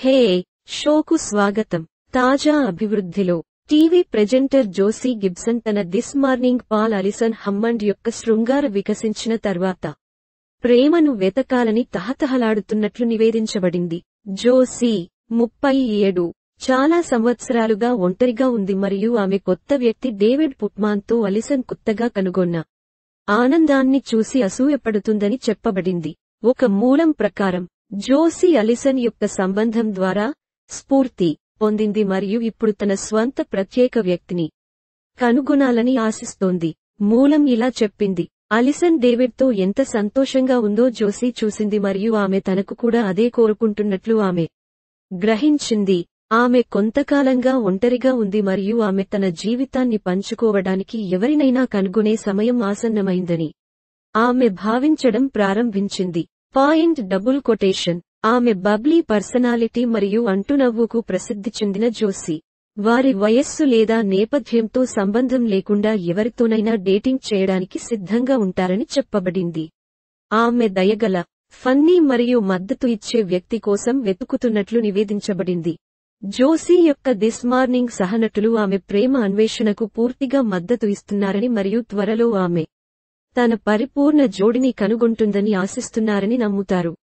హే షోకు స్వాగతం తాజా అభివృద్ధిలో టీవీ ప్రెజెంటర్ జోసీ గిబ్సన్ తన this morning Paul Alison Hammond యొక్క శృంగార వికసించిన తర్వాత ప్రేమను వెతకాలని తహతహలాడుతున్నట్లు నివేదించబడింది జోసీ ముప్పై ఏడు చాలా సంవత్సరాలుగా ఒంటరిగా ఉంది మరియు ఆమె కొత్త వ్యక్తి డేవిడ్ పుట్మాన్తో అలిసన్ కొత్తగా కనుగొన్న ఆనందాన్ని చూసి అసూయపడుతుందని చెప్పబడింది ఒక మూలం ప్రకారం జోసీ అలిసన్ యొక్క సంబంధం ద్వారా స్ఫూర్తి పొందింది మరియు ఇప్పుడు తన స్వంత ప్రత్యేక వ్యక్తిని కనుగొనాలని ఆశిస్తోంది మూలం ఇలా చెప్పింది అలిసన్ డేవిడ్తో ఎంత సంతోషంగా ఉందో జోసీ చూసింది మరియు ఆమె తనకు కూడా అదే కోరుకుంటున్నట్లు ఆమె గ్రహించింది ఆమె కొంతకాలంగా ఒంటరిగా ఉంది మరియు ఆమె తన జీవితాన్ని పంచుకోవడానికి ఎవరినైనా కనుగొనే సమయం ఆసన్నమైందని ఆమె భావించడం ప్రారంభించింది పాయింట్ డబుల్ కొటేషన్ ఆమె బబ్లీ పర్సనాలిటీ మరియు అంటునవ్వుకు ప్రసిద్ధి చెందిన జోసి వారి వయస్సు లేదా నేపథ్యంతో సంబంధం లేకుండా ఎవరితోనైనా డేటింగ్ చేయడానికి సిద్ధంగా ఉంటారని చెప్పబడింది ఆమె దయగల ఫన్నీ మరియు మద్దతు ఇచ్చే వ్యక్తి కోసం వెతుకుతున్నట్లు నివేదించబడింది జోసీ యొక్క దిస్ మార్నింగ్ సహనటులు ఆమె ప్రేమ అన్వేషణకు పూర్తిగా మద్దతు ఇస్తున్నారని మరియు త్వరలో ఆమె తన పరిపూర్ణ జోడిని కనుగొంటుందని ఆశిస్తున్నారని నమ్ముతారు